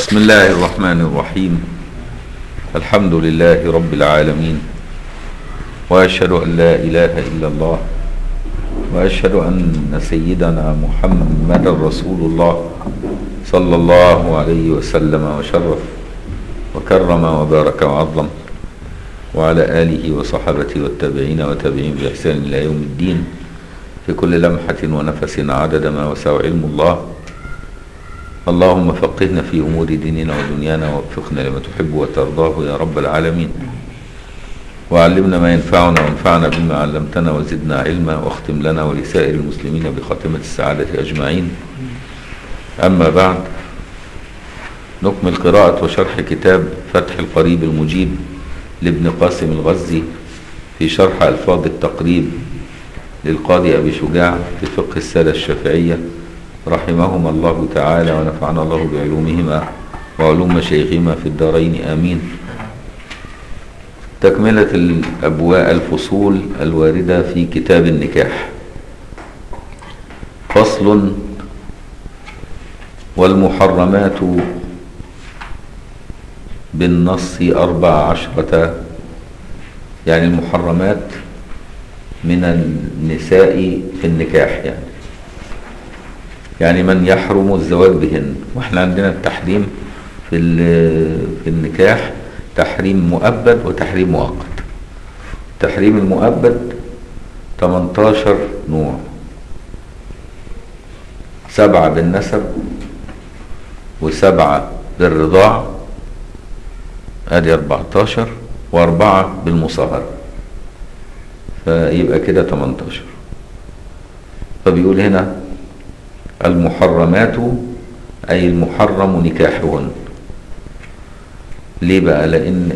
بسم الله الرحمن الرحيم الحمد لله رب العالمين واشهد ان لا اله الا الله واشهد ان سيدنا محمد رسول الله صلى الله عليه وسلم وشرف وكرم وبارك وعظم وعلى اله وصحبه والتابعين وتابعين باحسان الى يوم الدين في كل لمحه ونفس عدد ما وسع علم الله اللهم فقهنا في امور ديننا ودنيانا ووفقنا لما تحب وترضاه يا رب العالمين وعلمنا ما ينفعنا وانفعنا بما علمتنا وزدنا علما واختم لنا ولسائر المسلمين بخاتمه السعاده اجمعين اما بعد نكمل قراءه وشرح كتاب فتح القريب المجيب لابن قاسم الغزي في شرح الفاظ التقريب للقاضي ابي شجاع في فقه الساده الشافعيه رحمهما الله تعالى ونفعنا الله بعلومهما وعلوم مشايخهما في الدارين آمين تكملة الأبواء الفصول الواردة في كتاب النكاح فصل والمحرمات بالنص أربع عشرة يعني المحرمات من النساء في النكاح يعني يعني من يحرم الزواج بهن واحنا عندنا التحريم في في النكاح تحريم مؤبد وتحريم مؤقت التحريم المؤبد 18 نوع سبعة بالنسب وسبعة بالرضاع ادي 14 واربعة بالمصاهرة فيبقى كده 18 فبيقول هنا المحرمات أي المحرم نكاحهن ليه بقى لأن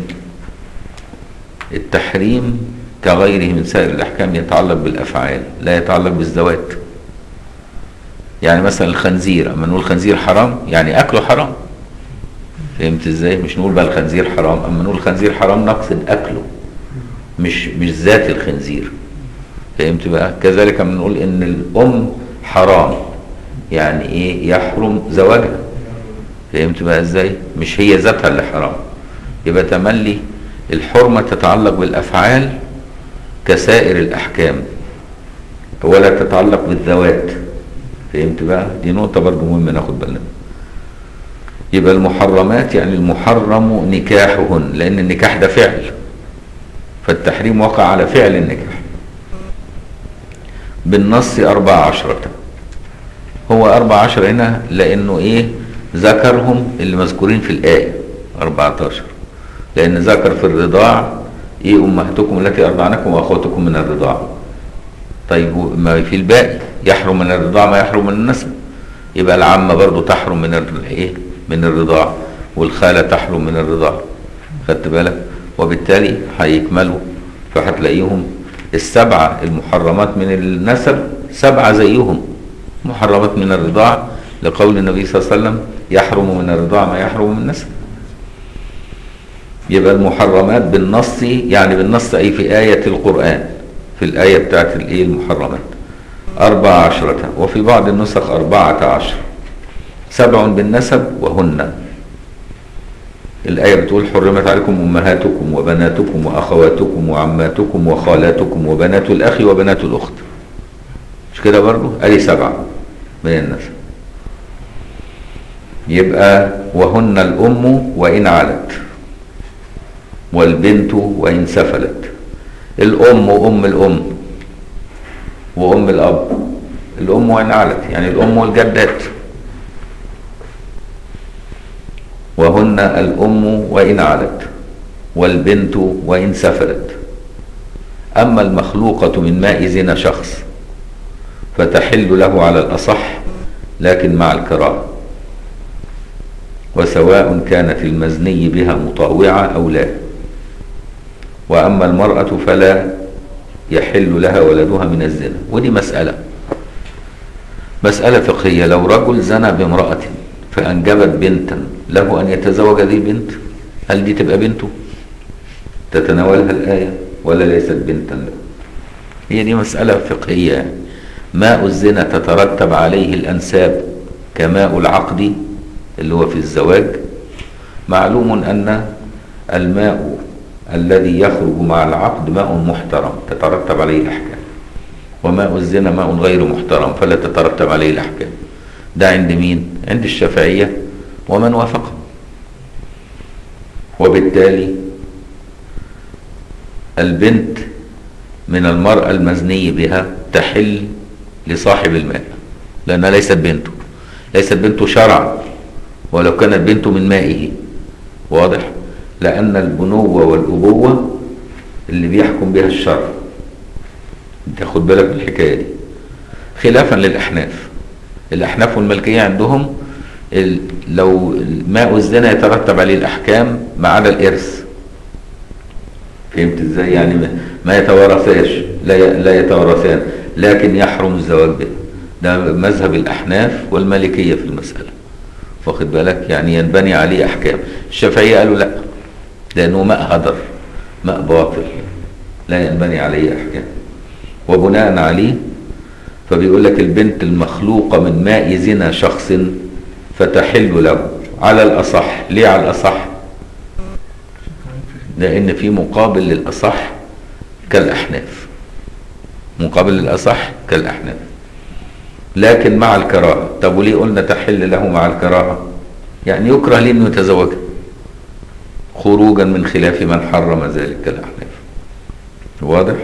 التحريم كغيره من سائر الأحكام يتعلق بالأفعال لا يتعلق بالذوات يعني مثلا الخنزير أما نقول خنزير حرام يعني أكله حرام فهمت ازاي مش نقول بقى الخنزير حرام أما نقول الخنزير حرام نقصد أكله مش مش ذات الخنزير فهمت بقى كذلك أما نقول إن الأم حرام يعني ايه يحرم زواجها فهمت بقى ازاي مش هي ذاتها اللي حرام يبقى تملي الحرمة تتعلق بالافعال كسائر الاحكام ولا تتعلق بالذوات فهمت بقى دي نقطة برضو مهمة ناخد بالنا يبقى المحرمات يعني المحرم نكاحهن لان النكاح ده فعل فالتحريم وقع على فعل النكاح بالنص أربع عشرة هو أربع عشر هنا لأنه إيه ذكرهم اللي مذكورين في الآية 14 لأن ذكر في الرضاع إيه أمهاتكم التي أرضعنكم وأخواتكم من الرضاع طيب ما في الباقي يحرم من الرضاع ما يحرم من النسب يبقى العمة برضو تحرم من إيه من الرضاع والخالة تحرم من الرضاع خدت بالك وبالتالي هيكملوا فهتلاقيهم السبعة المحرمات من النسب سبعة زيهم محرمات من الرضاع لقول النبي صلى الله عليه وسلم يحرم من الرضاع ما يحرم من النسب يبقى المحرمات بالنص يعني بالنص أي في آية القرآن في الآية بتاعت الإيه المحرمات أربع عشرة وفي بعض النسخ أربعة عشر سبع بالنسب وهن الآية بتقول حرمت عليكم أمهاتكم وبناتكم وأخواتكم وعماتكم وخالاتكم وبنات الأخ وبنات الأخت مش كده برضو ادي سبعة من النسب يبقى وهن الأم وإن علت والبنت وإن سفلت الأم وأم الأم وأم الأب الأم وإن علت يعني الأم والجدات وهن الأم وإن علت والبنت وإن سفلت أما المخلوقة من ماء زنا شخص فتحل له على الأصح لكن مع الكراهة وسواء كانت المزني بها مطاوعة أو لا وأما المرأة فلا يحل لها ولدها من الزنا ودي مسألة مسألة فقهية لو رجل زنى بامرأة فأنجبت بنتا له أن يتزوج هذه البنت هل دي تبقى بنته تتناولها الآية ولا ليست بنتا له هي دي مسألة فقهية يعني. ماء الزنا تترتب عليه الأنساب كماء العقد اللي هو في الزواج معلوم أن الماء الذي يخرج مع العقد ماء محترم تترتب عليه الأحكام وماء الزنا ماء غير محترم فلا تترتب عليه الأحكام ده عند مين؟ عند الشافعية ومن وافقه وبالتالي البنت من المرأة المزني بها تحل لصاحب الماء لأنها ليست بنته ليست بنته شرعا ولو كانت بنته من مائه واضح لأن البنوة والأبوة اللي بيحكم بها الشرع تاخد بالك من الحكاية دي خلافا للأحناف الأحناف والملكية عندهم ال- لو ماء الزنا يترتب عليه الأحكام ما عدا الإرث فهمت ازاي يعني ما- ما يتوارثاش لا ي- لا يتوارثان لكن يحرم الزواج به ده مذهب الأحناف والمالكية في المسألة واخد بالك يعني ينبني عليه أحكام الشافعية قالوا لا لأنه ماء هدر ماء باطل لا ينبني عليه أحكام وبناء عليه فبيقول لك البنت المخلوقة من ماء زنا شخص فتحل له على الأصح ليه على الأصح لأن في مقابل للأصح كالأحناف مقابل للأصح كالأحناف لكن مع الكراهة طب وليه قلنا تحل له مع الكراهة يعني يكره ليه انه يتزوجها خروجا من خلاف من حرم ذلك كالأحناف واضح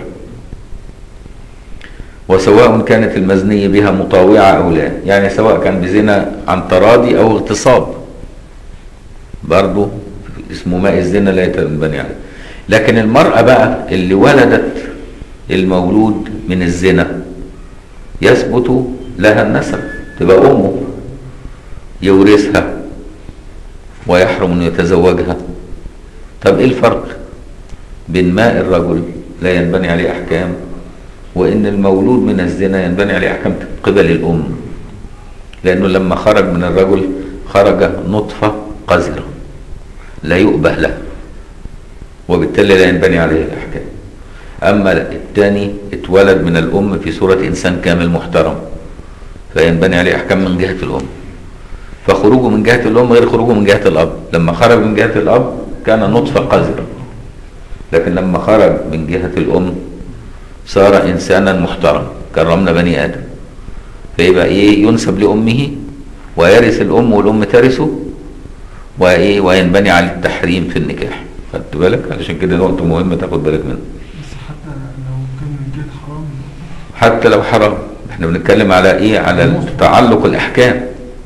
وسواء كانت المزنية بها مطاوعة أو لا يعني سواء كان بزنا عن تراضي أو اغتصاب برضه اسمه ماء الزنا لا يتبني عليه لكن المرأة بقى اللي ولدت المولود من الزنا يثبت لها النسب تبقى أمه يورثها ويحرم أن يتزوجها طب إيه الفرق بين ماء الرجل لا ينبني عليه أحكام وإن المولود من الزنا ينبني عليه أحكام قبل الأم لأنه لما خرج من الرجل خرج نطفة قذرة لا يؤبه لها وبالتالي لا ينبني عليه الأحكام أما الثاني اتولد من الأم في صورة إنسان كامل محترم فينبني عليه أحكام من جهة الأم فخروجه من جهة الأم غير خروجه من جهة الأب لما خرج من جهة الأب كان نطفة قذرة لكن لما خرج من جهة الأم صار إنسانا محترم كرمنا بني آدم فيبقى إيه ينسب لأمه ويرث الأم والأم ترثه وإيه وينبني على التحريم في النكاح خدت بالك علشان كده نقطة مهمة تاخد بالك منها بس حتى لو كان من جهة حرام حتى لو حرام احنا بنتكلم على ايه على تعلق الاحكام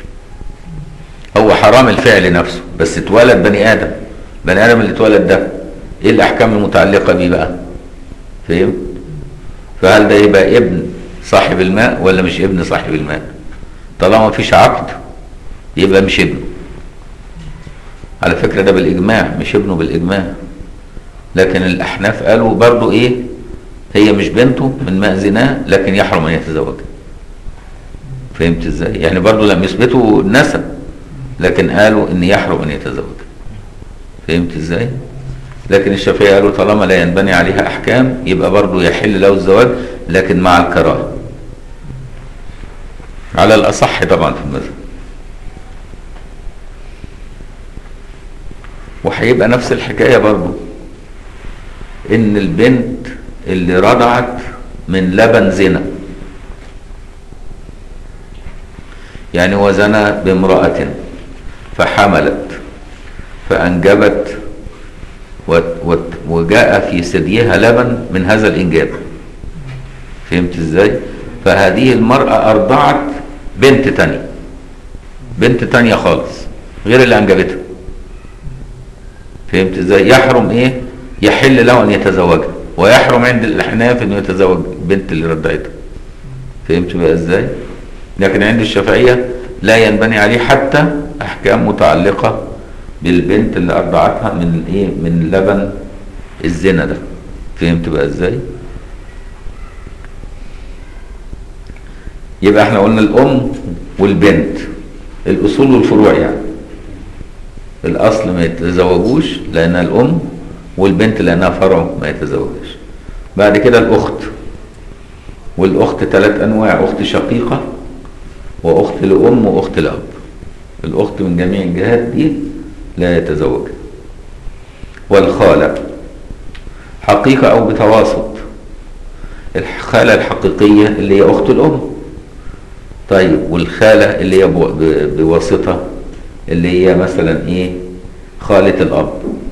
هو حرام الفعل نفسه بس اتولد بني ادم بني ادم اللي اتولد ده ايه الاحكام المتعلقه بيه بقى فهمت فهل ده يبقى ابن صاحب الماء ولا مش ابن صاحب الماء طالما مفيش عقد يبقى مش ابنه على فكره ده بالاجماع مش ابنه بالاجماع لكن الاحناف قالوا برضو ايه هي مش بنته من ماء زناه لكن يحرم ان يتزوجها فهمت ازاي يعني برضو لم يثبتوا النسب لكن قالوا ان يحرم ان يتزوج فهمت ازاي لكن الشافعية قالوا طالما لا ينبني عليها احكام يبقى برضو يحل له الزواج لكن مع الكراهه على الاصح طبعا في المذهب وهيبقى نفس الحكايه برضو ان البنت اللي رضعت من لبن زنا يعني وزنى بامرأة فحملت فأنجبت وت- وت- وجاء في ثديها لبن من هذا الإنجاب فهمت ازاي فهذه المرأة أرضعت بنت تانية بنت تانية خالص غير اللي أنجبتها فهمت ازاي يحرم ايه يحل له ان يتزوجها ويحرم عند الاحناف انه يتزوج البنت اللي رضعتها فهمت بقى ازاي لكن عند الشافعيه لا ينبني عليه حتى احكام متعلقه بالبنت اللي ارضعتها من ايه من لبن الزنا ده فهمت بقى ازاي يبقى احنا قلنا الام والبنت الاصول والفروع يعني الاصل ما يتزوجوش لانها الام والبنت لانها فرع ما يتزوجش بعد كده الاخت والاخت ثلاث انواع اخت شقيقه واخت لام واخت لاب الاخت من جميع الجهات دي لا يتزوج والخالة حقيقة أو بتواسط الخالة الحقيقية اللي هي أخت الأم طيب والخالة اللي هي بو- ب- بواسطة اللي هي مثلا إيه خالة الأب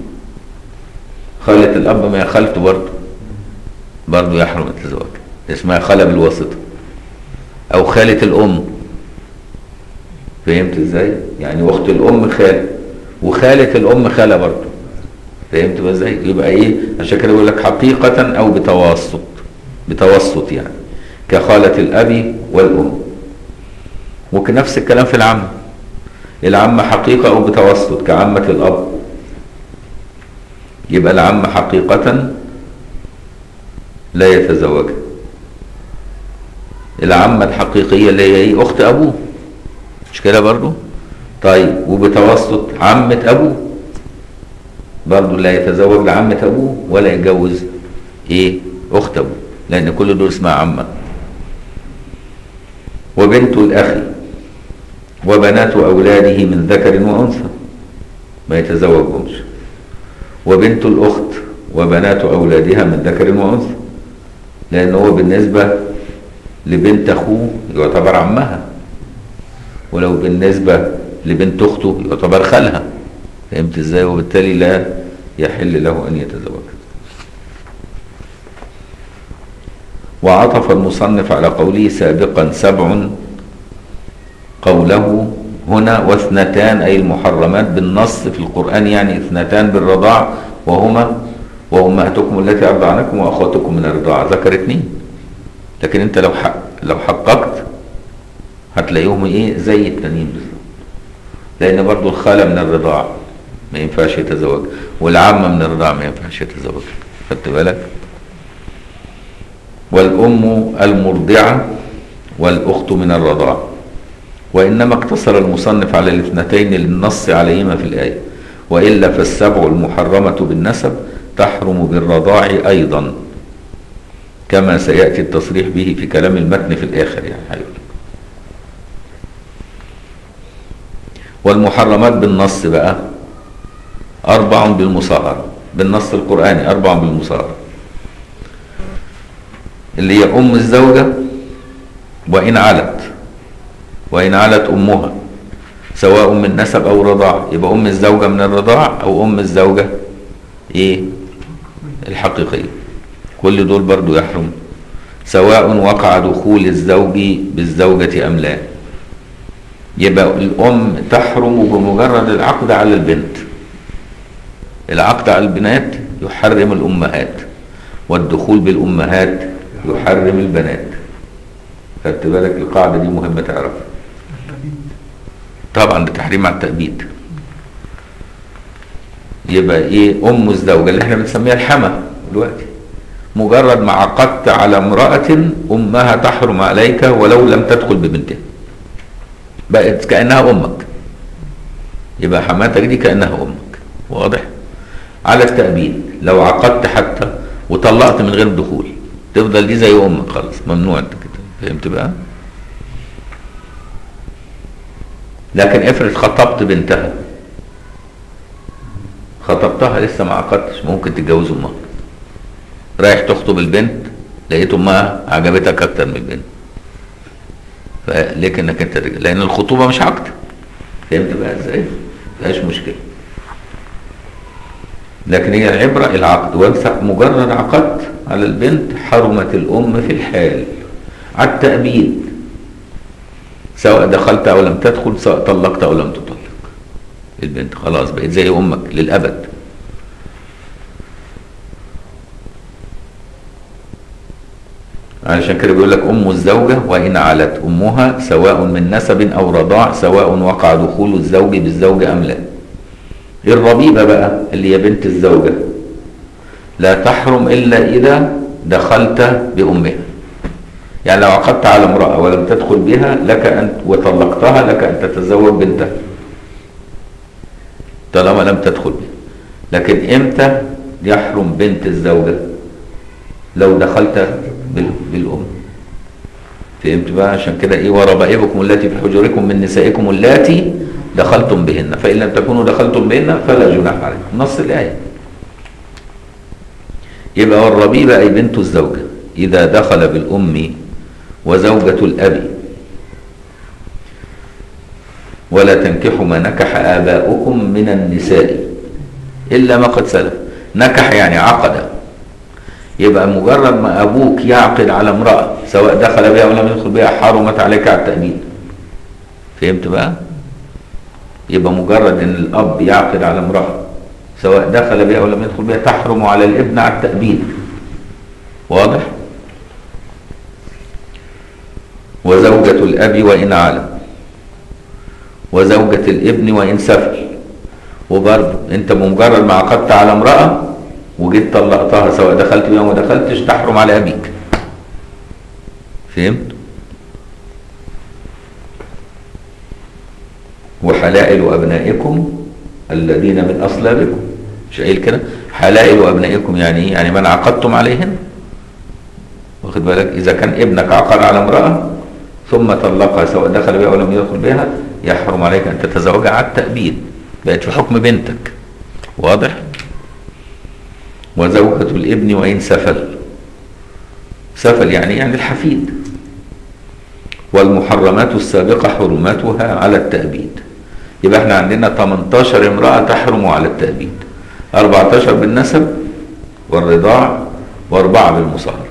خالة الأب ما هي خالته برضه برضه يحرم التزواج اسمها خالة بالواسطة أو خالة الأم فهمت ازاي؟ يعني أخت الأم خالة وخالة الأم خالة برضه فهمت بقى ازاي؟ يبقى ايه؟ عشان كده بيقول لك حقيقة أو بتوسط بتوسط يعني كخالة الأب والأم وكنفس الكلام في العم العم حقيقة أو بتوسط كعمة الأب يبقى العم حقيقة لا يتزوج العمة الحقيقية اللي هي ايه أخت أبوه مش كده برضو طيب وبتوسط عمة أبوه برضو لا يتزوج لعمة أبوه ولا يتجوز ايه أخت أبوه لأن كل دول اسمها عمة وبنت الأخ وبنات أولاده من ذكر وأنثى ما يتزوجهمش وبنت الأخت وبنات أولادها من ذكر وأنثى لأن هو بالنسبة لبنت أخوه يعتبر عمها ولو بالنسبة لبنت أخته يعتبر خالها فهمت إزاي وبالتالي لا يحل له أن يتزوج وعطف المصنف على قوله سابقا سبع قوله هنا واثنتان أي المحرمات بالنص في القرآن يعني اثنتان بالرضاع وهما وأمهاتكم التي أرضعنكم وأخواتكم من الرضاعة ذكر اتنين لكن أنت لو حق لو حققت هتلاقيهم إيه زي التانيين بالظبط لأن برضو الخالة من الرضاعة ما ينفعش يتزوج والعمة من الرضاعة ما ينفعش يتزوج خدت بالك والأم المرضعة والأخت من الرضاعة وإنما اقتصر المصنف على الاثنتين للنص عليهما في الآية وإلا فالسبع المحرمة بالنسب تحرم بالرضاع أيضا كما سيأتي التصريح به في كلام المتن في الآخر يعني هيقول والمحرمات بالنص بقى أربع بالمصاهرة بالنص القرآني أربع بالمصاهرة اللي هي أم الزوجة وإن علت وإن علت أمها سواء من نسب أو رضاع يبقى أم الزوجة من الرضاع أو أم الزوجة إيه الحقيقية كل دول برضو يحرم سواء وقع دخول الزوج بالزوجة أم لا يبقى الأم تحرم بمجرد العقد على البنت العقد على البنات يحرم الأمهات والدخول بالأمهات يحرم البنات خدت بالك القاعدة دي مهمة تعرفها التأبيد طبعا ده تحريم على التأبيد يبقى ايه ام الزوجة اللي احنا بنسميها الحما دلوقتي مجرد ما عقدت على امرأة امها تحرم عليك ولو لم تدخل ببنتها بقت كأنها امك يبقى حماتك دي كأنها امك واضح على التأبيد لو عقدت حتى وطلقت من غير دخول تفضل دي زي امك خلاص ممنوع انت كده فهمت بقى لكن افرض خطبت بنتها خطبتها لسه ما عقدتش ممكن تتجوز امها رايح تخطب البنت لقيت امها عجبتك اكتر من البنت فليك انك انت ترجع لان الخطوبه مش عقد فهمت بقى ازاي؟ مفيهاش مشكله لكن هي العبره العقد وانت مجرد عقدت على البنت حرمت الام في الحال على التأبيد سواء دخلت او لم تدخل سواء طلقت او لم تطلق البنت خلاص بقت زي امك للابد علشان كده بيقول لك ام الزوجه وان علت امها سواء من نسب او رضاع سواء وقع دخول الزوج بالزوجه ام لا الربيبه بقى اللي هي بنت الزوجه لا تحرم الا اذا دخلت بامها يعني لو عقدت على امرأة ولم تدخل بها لك أن وطلقتها لك أن تتزوج بنتها طالما لم تدخل بها لكن إمتى يحرم بنت الزوجة لو دخلت بال- بالأم فهمت بقى عشان كده إيه وربائبكم التي في حجوركم من نسائكم اللاتي دخلتم بهن فإن لم تكونوا دخلتم بهن فلا جناح عليكم نص الآية يبقى والربيبة أي بنت الزوجة إذا دخل بالأم وزوجة الأب ولا تنكحوا ما نكح آباؤكم من النساء إلا ما قد سلف نكح يعني عقد يبقى مجرد ما أبوك يعقد على امرأة سواء دخل بها أو لم يدخل بها حرمت عليك على التأبيد فهمت بقى؟ يبقى مجرد ان الاب يعقد على امراه سواء دخل بها او لم يدخل بها تحرم على الابن على التأبيد واضح وزوجة الاب وان علم وزوجة الابن وان سفل وبرضه انت بمجرد ما عقدت على امرأة وجيت طلقتها سواء دخلت بها وما دخلتش تحرم على ابيك فهمت وحلائل أبنائكم الذين من أصلابكم مش قايل كده حلائل أبنائكم يعني إيه؟ يعني من عقدتم عليهن واخد بالك إذا كان ابنك عقد على امرأة ثم طلقها سواء دخل بها أو لم يدخل بها يحرم عليك أن تتزوجها على التأبيد بقت في حكم بنتك واضح وزوجة الابن وإن سفل سفل يعني يعني الحفيد والمحرمات السابقة حرماتها على التأبيد يبقى احنا عندنا 18 امرأة تحرم على التأبيد 14 بالنسب والرضاع واربعة بالمصاهرة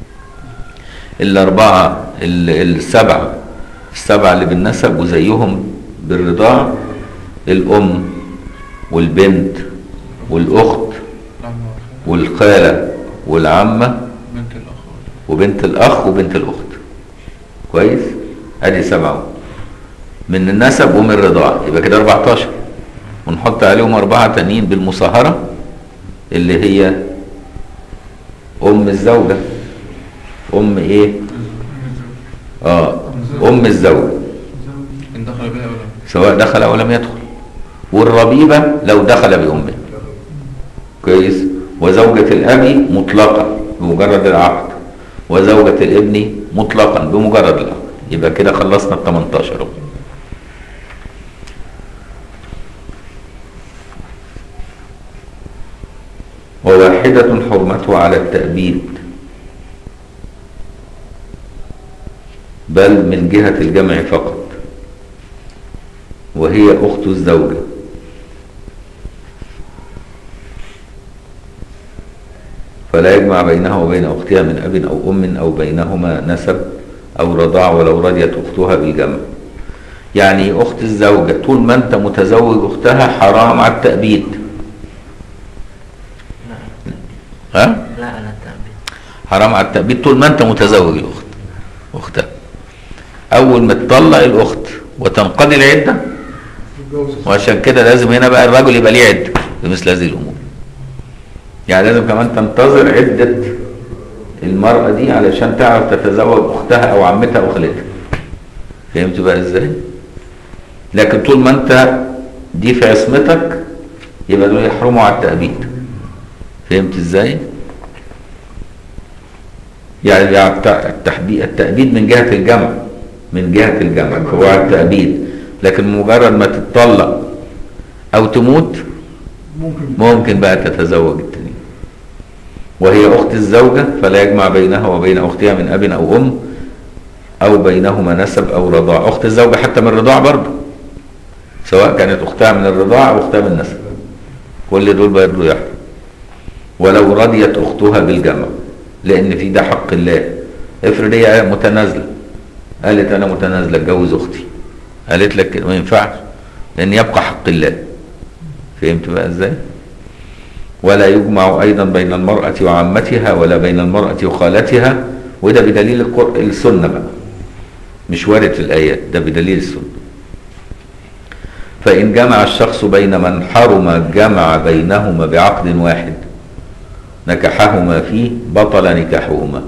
الاربعة ال- السبعة السبعة اللي بالنسب وزيهم بالرضاع الام والبنت والاخت العم والخال والخالة والعمة بنت الأخ وبنت الاخ وبنت الاخت كويس ادي سبعة من النسب ومن الرضاعة يبقى كده 14 ونحط عليهم أربعة تانيين بالمصاهرة اللي هي أم الزوجة أم إيه؟ آه أم الزوج إن دخل بها ولا سواء دخل أو لم يدخل والربيبة لو دخل بأمه كويس وزوجة الأب مطلقة بمجرد العقد وزوجة الابن مطلقا بمجرد العقد يبقى كده خلصنا ال 18 أهو. وواحدة حرمتها على التأبيد بل من جهة الجمع فقط وهي أخت الزوجة فلا يجمع بينها وبين أختها من أب أو أم أو بينهما نسب أو رضاع ولو رضيت أختها بالجمع يعني أخت الزوجة طول ما أنت متزوج أختها حرام على التأبيد ها؟ لا على التأبيد حرام على التأبيد طول ما أنت متزوج الأخت أختها أول ما تطلق الأخت وتنقضي العدة وعشان كده لازم هنا بقى الرجل يبقى ليه عدة في مثل هذه الأمور يعني لازم كمان تنتظر عدة المرأة دي علشان تعرف تتزوج أختها أو عمتها أو خالتها فهمت بقى إزاي؟ لكن طول ما أنت دي في عصمتك يبقى دول يحرموا على التأبيد فهمت إزاي؟ يعني يعني الت- التحبي- التأبيد من جهة الجمع من جهة الجمع هو على التأبيد لكن مجرد ما تتطلق أو تموت ممكن ممكن بقى تتزوج التاني وهي أخت الزوجة فلا يجمع بينها وبين أختها من أب أو أم أو بينهما نسب أو رضاع أخت الزوجة حتى من الرضاع برضه سواء كانت أختها من الرضاع أو أختها من النسب كل دول برضه يحرم ولو رضيت أختها بالجمع لأن في ده حق الله افرض هي متنازلة قالت أنا متنازلة اتجوز أختي قالت لك كده ما ينفعش لأن يبقى حق الله فهمت بقى ازاي ولا يجمع ايضا بين المرأة وعمتها ولا بين المرأة وخالتها وده بدليل القر... السنة بقى مش وارد في الآيات ده بدليل السنة فإن جمع الشخص بين من حرم جمع بينهما بعقد واحد نكحهما فيه بطل نكاحهما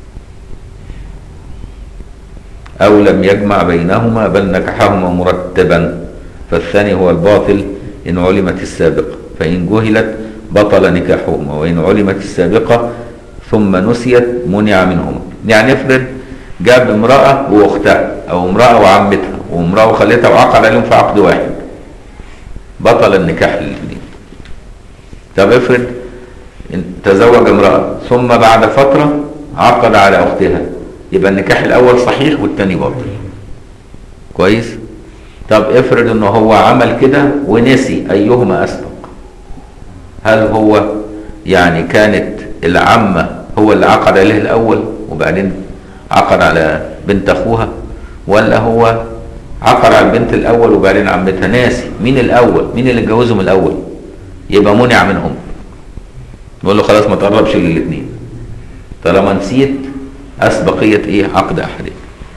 أو لم يجمع بينهما بل نكحهما مرتبا فالثاني هو الباطل إن علمت السابقة فإن جهلت بطل نكاحهما وإن علمت السابقة ثم نسيت منع منهما يعني افرض جاب امرأة وأختها أو امرأة وعمتها وامرأة وخالتها وعقد عليهم في عقد واحد بطل النكاح للاثنين طب افرض إن تزوج امرأة ثم بعد فترة عقد على أختها يبقى النكاح الأول صحيح والتاني باطل كويس طب افرض انه هو عمل كده ونسي أيهما أسبق هل هو يعني كانت العمة هو اللي عقد عليه الأول وبعدين عقد على بنت أخوها ولا هو عقد على البنت الأول وبعدين عمتها ناسي مين الأول مين اللي اتجوزهم الأول يبقى منع منهم نقول له خلاص ما تقربش للاثنين طالما نسيت أسبقية إيه عقد أحدهم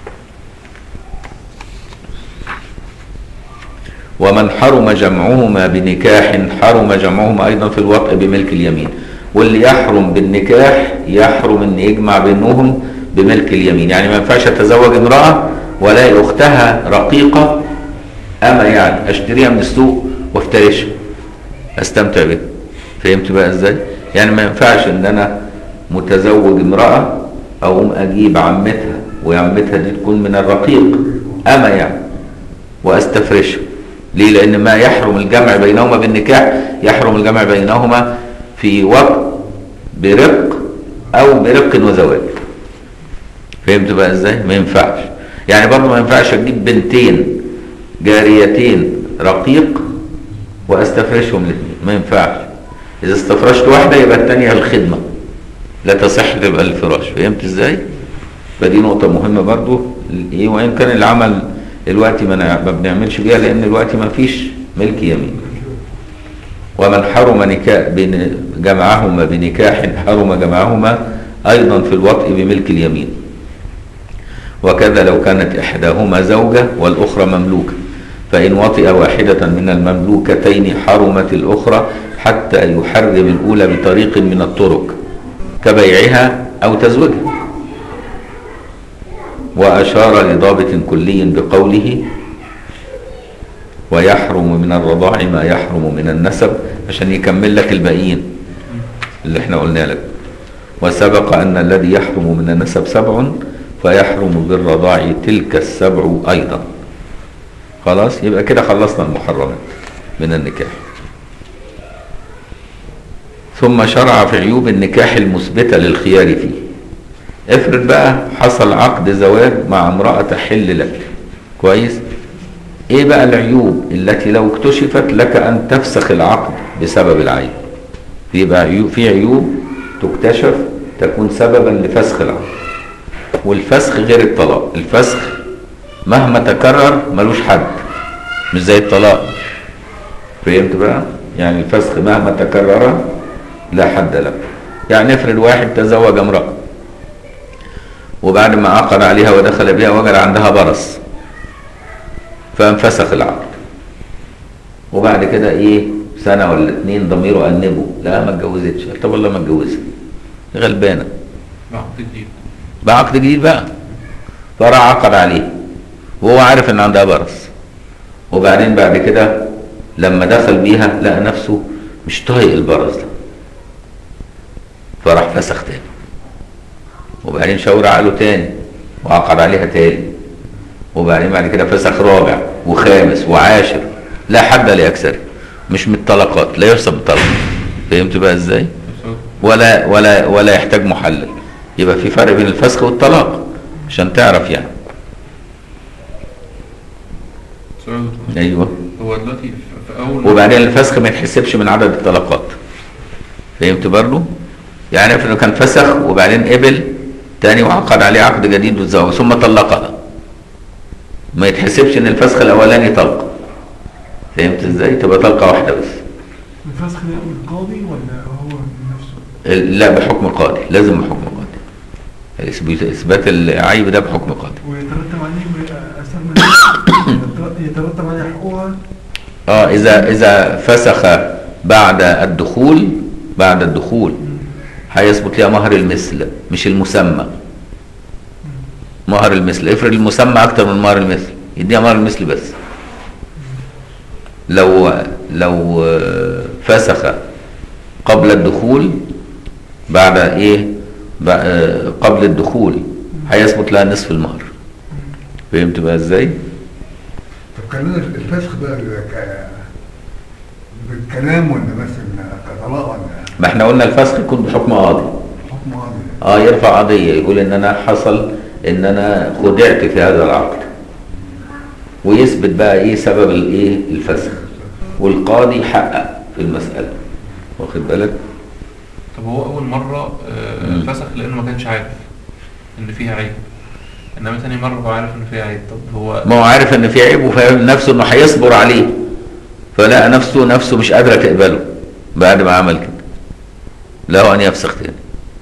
ومن حرم جمعهما بنكاح حرم جمعهما أيضا في الوطء بملك اليمين واللي يحرم بالنكاح يحرم أن يجمع بينهم بملك اليمين يعني ما ينفعش أتزوج امرأة ولا أختها رقيقة أما يعني أشتريها من السوق وافترشها أستمتع بها فهمت بقى إزاي؟ يعني ما ينفعش أن أنا متزوج امرأة أقوم أجيب عمتها وعمتها دي تكون من الرقيق أما يعني واستفرشها ليه لان ما يحرم الجمع بينهما بالنكاح يحرم الجمع بينهما في وقت برق او برق وزواج فهمت بقى ازاي ما ينفعش يعني برضه ما ينفعش اجيب بنتين جاريتين رقيق واستفرشهم الاثنين ما ينفعش اذا استفرشت واحده يبقى الثانيه الخدمه لا تصح تبقى الفراش فهمت ازاي فدي نقطه مهمه برضه ايه وان كان العمل دلوقتي ما, ما بنعملش بيها لان دلوقتي ما فيش ملك يمين ومن حرم نكاح بن جمعهما بنكاح حرم جمعهما ايضا في الوطء بملك اليمين وكذا لو كانت احداهما زوجه والاخرى مملوكه فان وطئ واحده من المملوكتين حرمت الاخرى حتى يحرم الاولى بطريق من الطرق كبيعها او تزويجها وأشار لضابط كلي بقوله ويحرم من الرضاع ما يحرم من النسب عشان يكمل لك الباقيين اللي احنا قلنا لك وسبق أن الذي يحرم من النسب سبع فيحرم بالرضاع تلك السبع أيضا خلاص يبقى كده خلصنا المحرمات من النكاح ثم شرع في عيوب النكاح المثبتة للخيار فيه افرض بقى حصل عقد زواج مع امرأة تحل لك كويس ايه بقى العيوب التي لو اكتشفت لك ان تفسخ العقد بسبب العيب يبقى عيوب في عيوب تكتشف تكون سببا لفسخ العقد والفسخ غير الطلاق الفسخ مهما تكرر ملوش حد مش زي الطلاق فهمت بقى يعني الفسخ مهما تكرر لا حد له يعني افرض واحد تزوج امرأة وبعد ما عقد عليها ودخل بها وجد عندها برص فانفسخ العقد وبعد كده ايه سنه ولا اتنين ضميره انبه لا ما اتجوزتش قال طب والله ما اتجوزها غلبانه بعقد جديد بعقد جديد بقى فراح عقد عليه وهو عارف ان عندها برص وبعدين بعد كده لما دخل بيها لقى نفسه مش طايق البرص ده فراح فسخ تاني وبعدين شاور عقله تاني وعقد عليها تاني وبعدين بعد كده فسخ رابع وخامس وعاشر لا حد لاكثر مش من الطلقات لا يحسب الطلق فهمت بقى ازاي ولا ولا ولا يحتاج محلل يبقى في فرق بين الفسخ والطلاق عشان تعرف يعني سؤال دكتور. ايوه هو دلوقتي في- في اول وبعدين الفسخ ما يتحسبش من عدد الطلقات فهمت برضه يعني افرض كان فسخ وبعدين قبل تاني وعقد عليه عقد جديد وتزوج ثم طلقها ما يتحسبش ان الفسخ الاولاني طلقه فهمت ازاي تبقى طلقه واحده بس الفسخ ده من القاضي ولا هو من نفسه؟ ال- لا بحكم قاضي لازم بحكم قاضي الإثبات- اثبات العيب ده بحكم قاضي ويترتب عليه أسمى يترتب عليه حقوقها اه اذا اذا فسخ بعد الدخول بعد الدخول هيثبت لها مهر المثل مش المسمى مهر المثل افرض المسمى اكتر من مهر المثل يديها مهر المثل بس لو لو آه، فسخ قبل الدخول بعد ايه ب- آه، قبل الدخول هيثبت لها نصف المهر فهمت بقى ازاي طب كان الفسخ بقى بيبقى ك- بالكلام ولا مثلا كطلاق ولا ما احنا قلنا الفسخ يكون بحكم قاضي حكم قاضي اه يرفع قضية يقول ان انا حصل ان انا خدعت في هذا العقد ويثبت بقى ايه سبب الايه الفسخ والقاضي يحقق في المسألة واخد بالك طب هو اول مره آه، مم. فسخ لانه ما كانش عارف ان فيها عيب انما تاني مره هو عارف ان فيها عيب طب هو ما هو عارف ان في عيب وفاهم نفسه انه هيصبر عليه فلقى نفسه نفسه مش قادرة تقبله بعد ما عمل كده له ان يفسخ تاني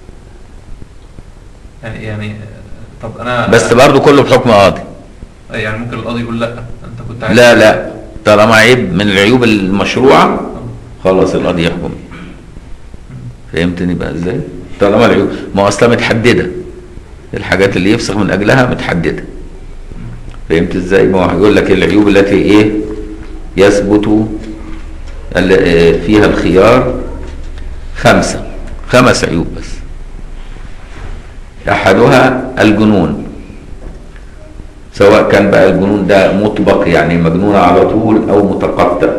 يعني يعني آه، طب انا بس برضه كله بحكم قاضي يعني ممكن القاضي يقول لا انت كنت عارف لا لا طالما عيب من العيوب المشروعة خلاص القاضي يحكم فهمتني بقى ازاي طالما العيوب ما هو اصلا متحدده الحاجات اللي يفسخ من اجلها متحدده فهمت ازاي ما هو هيقول لك العيوب التي ايه يثبت ال- آه، فيها الخيار خمسة خمس عيوب بس احدها الجنون سواء كان بقى الجنون ده مطبق يعني مجنون على طول او متقطع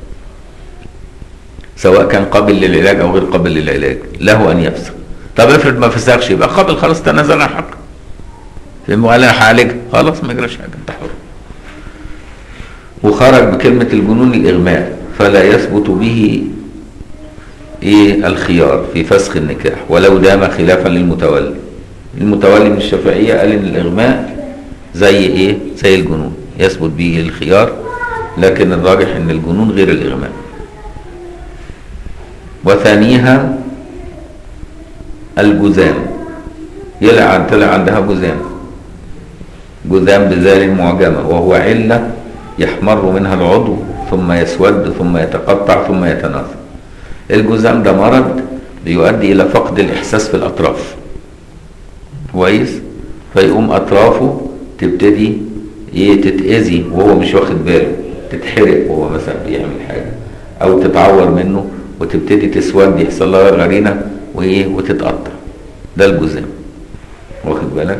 سواء كان قابل للعلاج او غير قابل للعلاج له ان يفسخ طب افرض ما فسخش يبقى قابل خلاص تنازل عن حقه فهم قال انا هعالجها خلاص ما يجراش حاجه انت حر وخرج بكلمه الجنون الاغماء فلا يثبت به ايه الخيار في فسخ النكاح ولو دام خلافا للمتولي المتولي من الشافعيه قال ان الاغماء زي ايه زي الجنون يثبت به الخيار لكن الراجح ان الجنون غير الاغماء وثانيها الجذام يلعن طلع عندها جذام جذام بذال معجمة وهو علة يحمر منها العضو ثم يسود ثم يتقطع ثم يتناثر الجذام ده مرض بيؤدي إلى فقد الإحساس في الأطراف كويس فيقوم أطرافه تبتدي إيه تتأذي وهو مش واخد باله تتحرق وهو مثلا بيعمل حاجة أو تتعور منه وتبتدي تسود يحصل لها غرينة وإيه وتتقطع ده الجذام واخد بالك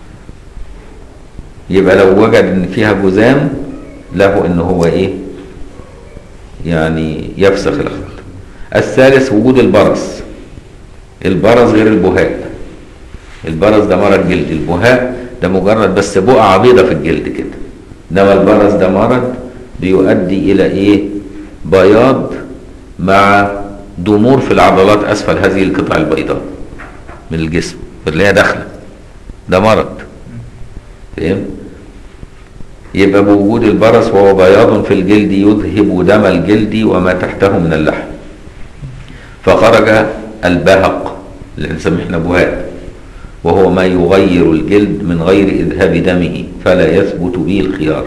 يبقى لو وجد ان فيها جذام له ان هو ايه يعني يفسخ الخط الثالث وجود البرص البرص غير البهاء البرص ده مرض جلد البهاء ده مجرد بس بقعة بيضة في الجلد كده انما البرص ده مرض بيؤدي الى ايه بياض مع ضمور في العضلات اسفل هذه القطع البيضاء من الجسم اللي هي داخله ده مرض فاهم يبقى بوجود البرص وهو بياض في الجلد يذهب دم الجلد وما تحته من اللحم فخرج البهق اللي نسميه احنا بهاء وهو ما يغير الجلد من غير اذهاب دمه فلا يثبت به الخيار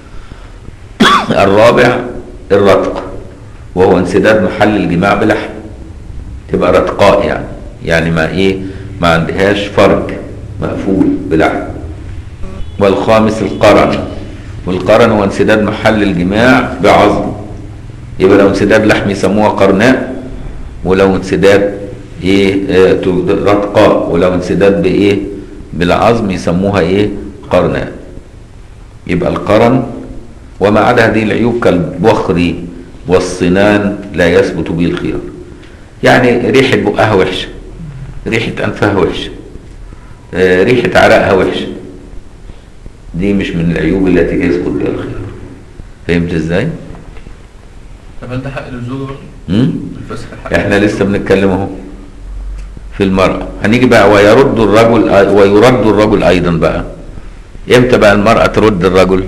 الرابع الرتق وهو انسداد محل الجماع بلحم تبقى رتقاء يعني يعني ما ايه ما عندهاش فرج مقفول بلحم والخامس القرن والقرن هو انسداد محل الجماع بعظم يبقى لو انسداد لحم يسموها قرناء ولو انسداد ايه آه رتقاء ولو انسداد بايه بالعظم يسموها ايه قرناء يبقى القرن وما عدا هذه العيوب كالبخر والصنان لا يثبت به الخيار يعني ريحة بقها وحشة ريحة أنفها وحشة آه ريحة عرقها وحشة دي مش من العيوب التي يثبت بها الخيار فهمت ازاي؟ طب هل ده حق للزوج برضه؟ مم؟ الفسخ حق احنا لسه بنتكلم اهو في المرأة هنيجي بقى ويرد الرجل ويرد الرجل ايضا بقى امتى بقى المرأة ترد الرجل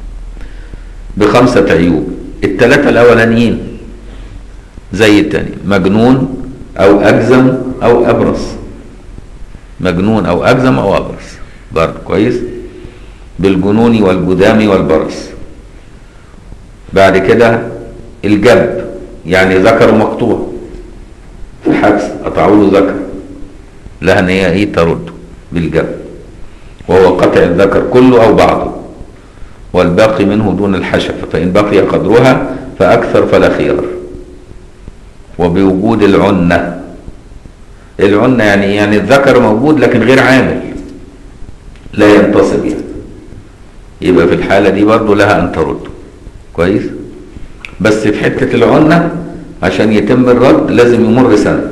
بخمسة عيوب الثلاثة الاولانيين زي التاني مجنون او اجزم او ابرص مجنون او اجزم او ابرص برضه كويس بالجنون والجذام والبرص بعد كده الجب يعني ذكر مقطوع في حبس قطعوا له ذكر لها ان هي ايه ترد بالجب وهو قطع الذكر كله او بعضه والباقي منه دون الحشفه فان بقي قدرها فاكثر فلا خيار وبوجود العنه العنه يعني يعني الذكر موجود لكن غير عامل لا ينتصب يعني يبقى في الحاله دي برضه لها ان ترد كويس بس في حتة العنة عشان يتم الرد لازم يمر سنة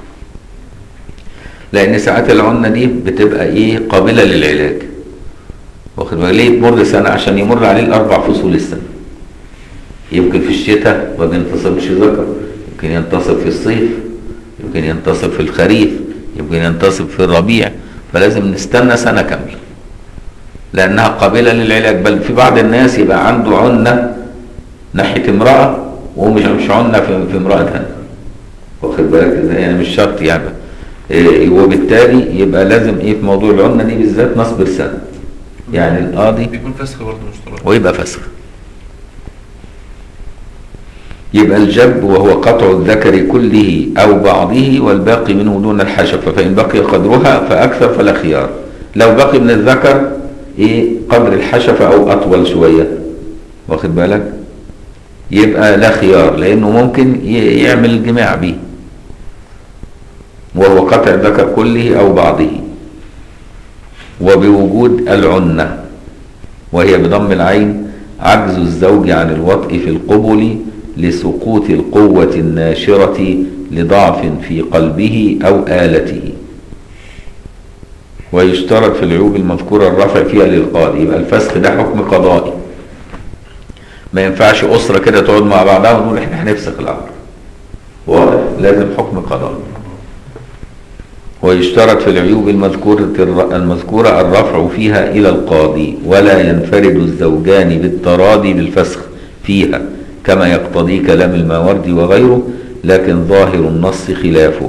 لأن ساعات العنة دي بتبقى إيه قابلة للعلاج واخد بالك ليه تمر سنة عشان يمر عليه الأربع فصول السنة يمكن في الشتاء ما بينتصبش ذكر يمكن ينتصب في الصيف يمكن ينتصب في الخريف يمكن ينتصب في الربيع فلازم نستنى سنة كاملة لأنها قابلة للعلاج بل في بعض الناس يبقى عنده عنة ناحية امرأة وهو مش مش عنة في, في امرأة تانية واخد بالك ازاي يعني مش شرط يعني إيه وبالتالي يبقى لازم ايه في موضوع العنة دي بالذات نصبر سنة يعني القاضي بيكون فسخ برضه مش طلاق ويبقى فسخ يبقى الجب وهو قطع الذكر كله أو بعضه والباقي منه دون الحشفة فإن بقي قدرها فأكثر فلا خيار لو بقي من الذكر إيه قدر الحشفة أو أطول شوية واخد بالك يبقى لا خيار لأنه ممكن ي- يعمل الجماع به وهو قطع الذكر كله أو بعضه وبوجود العنة وهي بضم العين عجز الزوج عن الوطء في القبل لسقوط القوة الناشرة لضعف في قلبه أو آلته ويشترط في العيوب المذكورة الرفع فيها للقاضي يبقى الفسخ ده حكم قضائي ما ينفعش أسرة كده تقعد مع بعضها ونقول احنا هنفسخ الأمر واضح لازم حكم قضائي ويشترط في العيوب المذكورة المذكورة الرفع فيها إلى القاضي ولا ينفرد الزوجان بالتراضي بالفسخ فيها كما يقتضي كلام الماوردي وغيره لكن ظاهر النص خلافه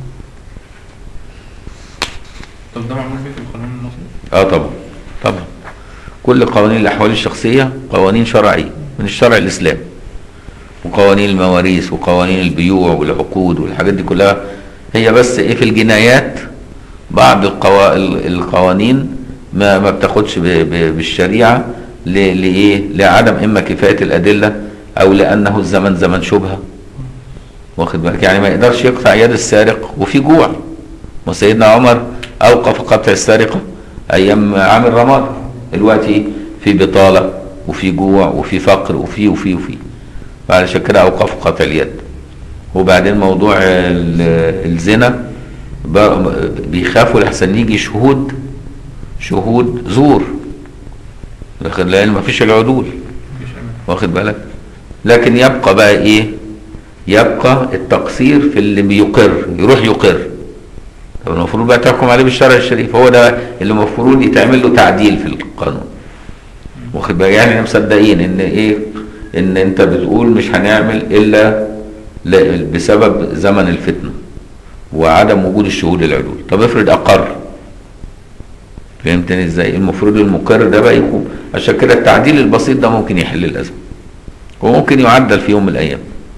طب ده معمول بيه في القانون المصري؟ اه طبعا طبعا كل قوانين الاحوال الشخصيه قوانين شرعيه من الشرع الاسلامي وقوانين المواريث وقوانين البيوع والعقود والحاجات دي كلها هي بس ايه في الجنايات بعض القوا... ال- القوانين ما ما بتاخدش ب... ب... بالشريعه ل... لايه لعدم اما كفايه الادله او لانه الزمن زمن شبهه واخد بالك يعني ما يقدرش يقطع يد السارق وفي جوع وسيدنا عمر اوقف قطع السرقه ايام عام الرماد دلوقتي في بطاله وفي جوع وفي فقر وفي وفي وفي فعلشان كده اوقفوا قطع اليد وبعدين موضوع ال- الزنا ب- بيخافوا لحسن يجي شهود شهود زور واخد- لان ما فيش العدول مفيش أمان. واخد بالك لكن يبقى بقى ايه يبقى التقصير في اللي بيقر يروح يقر طب المفروض بقى تحكم عليه بالشرع الشريف هو ده اللي المفروض يتعمل له تعديل في القانون واخد بالك يعني احنا مصدقين ان ايه ان انت بتقول مش هنعمل الا ل- بسبب زمن الفتنه وعدم وجود الشهود العدول طب افرض اقر فهمتني ازاي المفروض المقر ده بقى يكون عشان كده التعديل البسيط ده ممكن يحل الازمه وممكن يعدل في يوم من الايام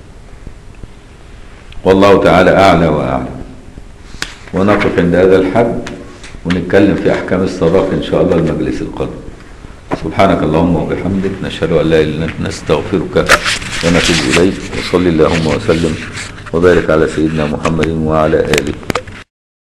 والله تعالى اعلى واعلم ونقف عند هذا الحد ونتكلم في احكام الصداق ان شاء الله المجلس القادم سبحانك اللهم وبحمدك نشهد ان لا اله الا انت نستغفرك ونتوب اليك وصلي اللهم وسلم وبارك على سيدنا محمد وعلى اله